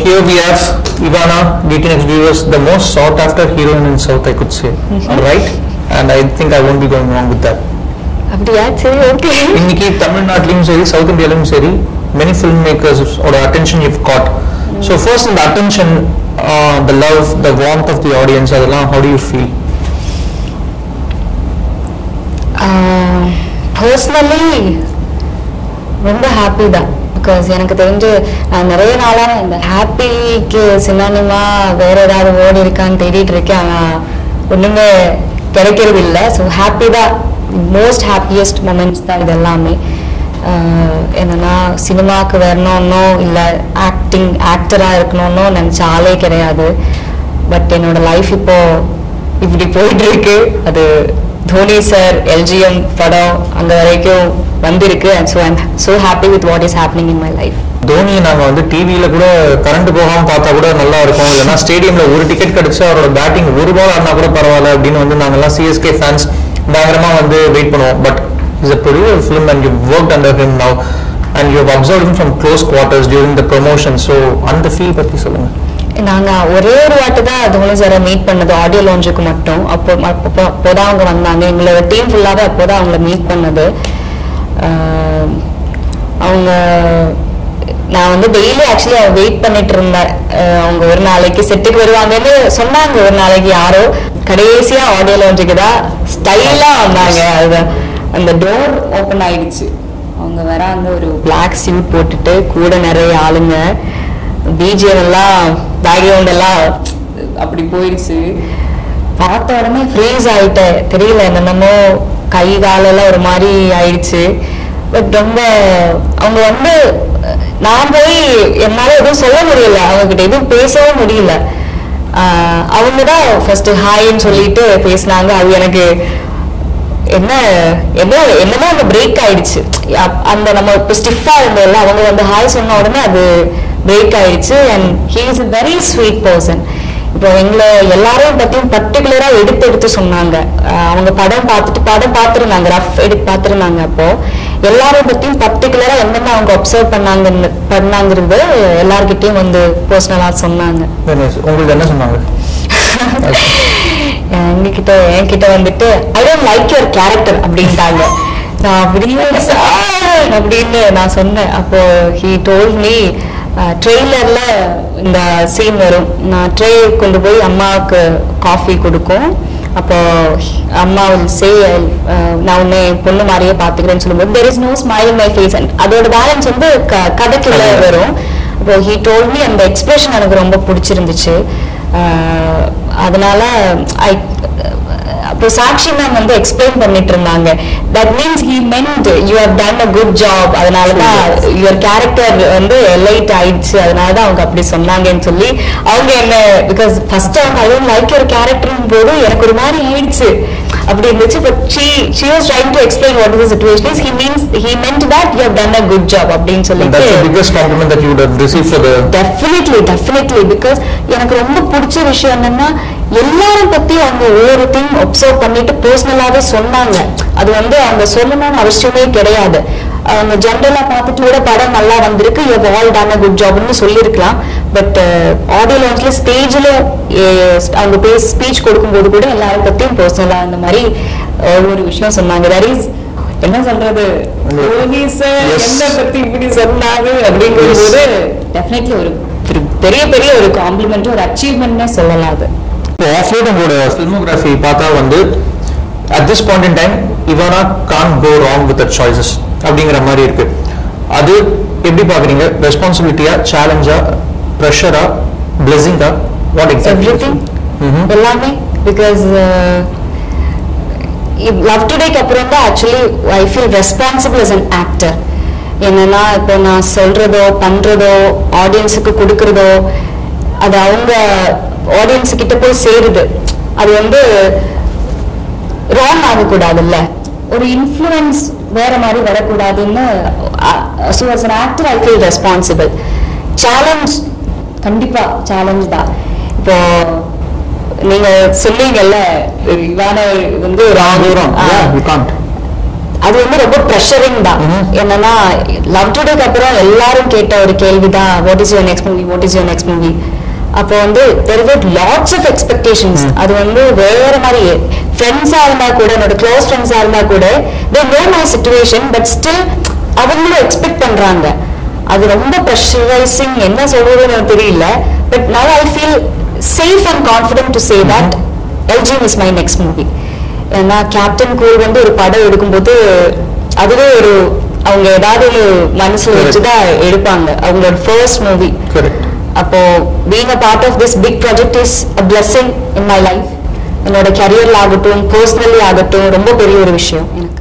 here we have Ivana, DTNX viewers, the most sought after heroine in South, I could say. Right? And I think I won't be going wrong with that. அப்படியா சரி okay இன்னைக்கு தமிழ்நாட்டிலையும் சரி south இந்தியாலையும் சரி many film makers ஓட attention you got so first இந்த attention the love the warmth of the audience அதெல்லாம் how do you feel personally ரொம்ப ஹாப்பி தான் பிகாஸ் எனக்கு தெரிஞ்சு நான் நிறைய நாளாக இந்த ஹாப்பிக்கு சின்னானிமா வேற ஏதாவது ஓடி இருக்கான்னு தேடிட்டு இருக்கேன் ஆனால் ஒன்றுமே கிடைக்கிறது இல்லை ஸோ ஹாப்பி தான் மோஸ்ட் ஹாப்பியஸ்ட் மூமெண்ட்ஸ் தான் இது எல்லாமே ஆஹ் என்னன்னா சினிமாவுக்கு வரணும்னோ இல்லை ஆக்டிங் ஆக்டராக இருக்கணும்னோ நினச்ச ஆளே கிடையாது பட் என்னோட லைஃப் இப்போ இப்படி போயிட்டு இருக்கு அது தோனி சார் எல்ஜிஎம் படம் அங்க வரைக்கும் வந்திருக்கு and so I'm so happy with what is happening in my life Dhoni நாங்க வந்து டிவியில கூட கரண்ட் போகாம பார்த்தா கூட நல்லா இருக்கும் இல்லைன்னா ஸ்டேடியம்ல ஒரு டிக்கெட் கிடைச்சு அவரோட பேட்டிங் ஒரு பால் ஆடினா கூட பரவாயில்ல அப்படின்னு வந்து நாங்கெல்லாம் சிஎஸ்கே ஃபேன்ஸ் பயங்கரமா வந்து வெயிட் பண்ணுவோம் பட் இஸ் a பெரிய film and you work under him now and you observe him from close quarters during the promotion so அந்த ஃபீல் பத்தி சொல்லுங்க நாங்க ஒரே ஒரு வாட்டி தான் தோனி சாரை மீட் பண்ணது ஆடியோ லான்ச்சுக்கு மட்டும் அப்போ அப்போ அப்போதான் அவங்க வந்தாங்க எங்களோட டீம் ஃபுல்லாவே அப்போதான் அவங்கள மீட் பண்ணது ஆஹ் அவங்க நான் வந்து டெய்லி ஆக்சுவலி வெயிட் பண்ணிட்டு இருந்தேன் அஹ் அவங்க ஒரு நாளைக்கு செட்டுக்கு வருவாங்கன்னு சொன்னாங்க ஒரு நாளைக்கு யாரோ கடைசியா ஆடியோ லான்ச்சுக்கு தான் ஸ்டைலா வந்தாங்க அதுதான் அந்த டோர் ஓப்பன் ஆயிடுச்சு அவங்க வராங்க ஒரு பிளாக் சூட் போட்டுட்டு கூட நிறைய ஆளுங்க பிஜிஎம் எல்லாம் பேக்ரவுண்ட் எல்லாம் அப்படி போயிடுச்சு பார்த்த உடனே ஃப்ரீஸ் ஆயிட்டேன் தெரியல என்னென்னமோ கை காலெல்லாம் ஒரு மாதிரி ஆயிடுச்சு பட் ரொம்ப அவங்க வந்து நான் போய் என்னால எதுவும் சொல்ல முடியல அவங்க கிட்ட எதுவும் பேசவும் முடியல ஆஹ் அவங்க தான் ஃபர்ஸ்ட் ஹாய்ன்னு சொல்லிட்டு பேசினாங்க அது எனக்கு என்ன என்ன என்னமோ அந்த பிரேக் ஆயிடுச்சு அப்- அந்த நம்ம இப்போ ஸ்டிஃபா இருந்தோம்ல அவங்க வந்து ஹாய் சொன்ன உடனே அது பிரேக் ஆயிடுச்சு and he is a very sweet person இப்போ எங்களை எல்லாரையும் பத்தியும் பர்டிகுலரா எடுத்து எடுத்து சொன்னாங்க அஹ் அவங்க படம் பார்த்துட்டு படம் பார்த்துருந்தாங்க ரஃப் எடுத்து பார்த்துருந்தாங்க அப்போ எல்லாரையும் பத்தியும் பர்டிகுலரா என்னென்ன அவங்க அப்சர்வ் பண்ணாங்கன்னு பண்ணாங்கிறது எல்லார்கிட்டயும் வந்து பர்சனலா சொன்னாங்க உங்களுக்கு என்ன சொன்னாங்க எங்ககிட்ட என்கிட்ட வந்துட்டு I don't like your character அப்படின்ட்டாங்க நான் அப்படியே "சார்" அப்படின்னு நான் சொன்னேன் அப்போ ஹீ டோல் மீ ட்ரெய்லர்ல இந்த சீன் வரும் நான் ட்ரே கொண்டு போய் அம்மாவுக்கு காஃபி கொடுக்கும் அப்போ அம்மா சே நான் உன்னை என் பொண்ணு மாதிரியே பார்த்துக்கிறேன்னு சொல்லும்போது there is no smile my face அதோட பேலன்ஸ் வந்து க- கதைக்குள்ள வரும் அப்போ ஹீ டோல் மீ அந்த எக்ஸ்பிரஷன் எனக்கு ரொம்ப பிடிச்சிருந்துச்சு ஆஹ் அதனால ஐ அப்போ சாக்ஷி மேம் வந்து எக்ஸ்பிளைன் பண்ணிட்டு இருந்தாங்க that means he meant you have done a good job அதனால தான் யுவர் கேரக்டர் வந்து எலைட் ஆயிடுச்சு அதனால தான் அவங்க அப்படி சொன்னாங்கன்னு சொல்லி அவங்க என்ன பிகாஸ் ஃபர்ஸ்ட் அவங்க ஐ டோன்ட் லைக் யுவர் கேரக்டர்னு போது எனக்கு ஒரு மாதிரி ஆயிடுச்சு அப்படி இருந்துச்சு but she she was trying to explain what is situation is he means he meant that you have done a good job அப்படின்னு that's the சொல்லிட்டு biggest compliment that you would have received for the definitely definitely because எனக்கு ரொம்ப பிடிச்ச விஷயம் என்னன்னா எல்லாரும் பத்தி அவங்க ஒவ்வொருத்தையும் ஒப்சர்வ் பண்ணிட்டு பர்சனலாவே சொன்னாங்க அது வந்து அவங்க சொல்லணும்னு அவசியமே கிடையாது அவங்க ஜென்ரலா பார்த்துட்டு கூட படம் நல்லா வந்திருக்கு you all done a good ஜாப்னு சொல்லியிருக்கலாம் பட் ஆடியோ லான்ச்ல ஸ்டேஜில் அவங்க பேச ஸ்பீச் கொடுக்கும்போது கூட எல்லாரும் பத்தியும் பர்சனலா அந்த மாதிரி ஒவ்வொரு விஷயம் சொன்னாங்க தட் இஸ் என்ன சொல்றது தோனி sir Yes. என்ன பத்தி இப்படி சொன்னாரு அப்படிங்கும்போது டெஃபினெட்லி ஒரு ஒரு பெரிய பெரிய ஒரு காம்ப்ளிமெண்ட் ஒரு அச்சீவ்மெண்ட்னே சொல்லலாம் அது இப்போ ஆஃப்லைட் உங்களோட ஃபில்மோகிராஃபி பார்த்தா வந்து at this point in time இவனா can go wrong with choices அப்படிங்கிற மாதிரி இருக்கு அது எப்படி பாக்குறீங்க ரெஸ்பான்சிபிலிட்டியா சேலஞ்சா ப்ரெஷரா பிளெஸிங்கா வாட் எவ்ரி எக்ஸாக்ட்லி எல்லாமே பிகாஸ் லவ் டுடேக்கு அப்புறம் தான் actually I feel responsible as an actor என்னன்னா இப்போ நான் சொல்றதோ பண்றதோ ஆடியன்ஸுக்கு கொடுக்கறதோ அது அவங்க ஆடியன்ஸ் கிட்ட போய் சேருது அது வந்து ராங் ஆகக்கூடாதுல்ல ஒரு இன்ஃப்ளூயன்ஸ் வேற மாதிரி வரக்கூடாதுன்னு so as an actor I feel responsible challenge கண்டிப்பா சேலஞ்ச் தான் இப்போ நீங்க சொன்னீங்கல்ல இவான வந்து தூரம் ஆ, யூ காண்ட் அது வந்து ரொம்ப ப்ரெஷரிங் தான் Mhm. என்னன்னா லவ் டுடேக்கு அப்புறம் எல்லாரும் கேட்ட ஒரு கேள்விதான் what is your next movie what is your next movie அப்போ வந்து there were lots of expectations Mm. அது வந்து வேற மாதிரி ஃப்ரெண்ட்ஸா இருந்தா கூட என்னோட க்ளோஸ் ஃப்ரெண்ட்ஸா இருந்தா கூட they know my situation but still அவங்களும் எக்ஸ்பெக்ட் பண்றாங்க அது ரொம்ப ப்ரெஷரைசிங் என்ன சொல்றதுன்னு எனக்கு தெரியல but now I feel safe and confident to say that LGM is my next movie ஏன்னா கேப்டன் கூல் வந்து ஒரு படம் எடுக்கும்போது அதுவே ஒரு அவங்க ஏதாவது ஒரு மனசுல Correct. வச்சுதான் எடுப்பாங்க அவங்களோட ஃபர்ஸ்ட் மூவி கரெக்ட் அப்போ being a part of this big project is a blessing in my life என்னோட கரியர்ல ஆகட்டும் பர்சனலி ஆகட்டும் ரொம்ப பெரிய ஒரு விஷயம் எனக்கு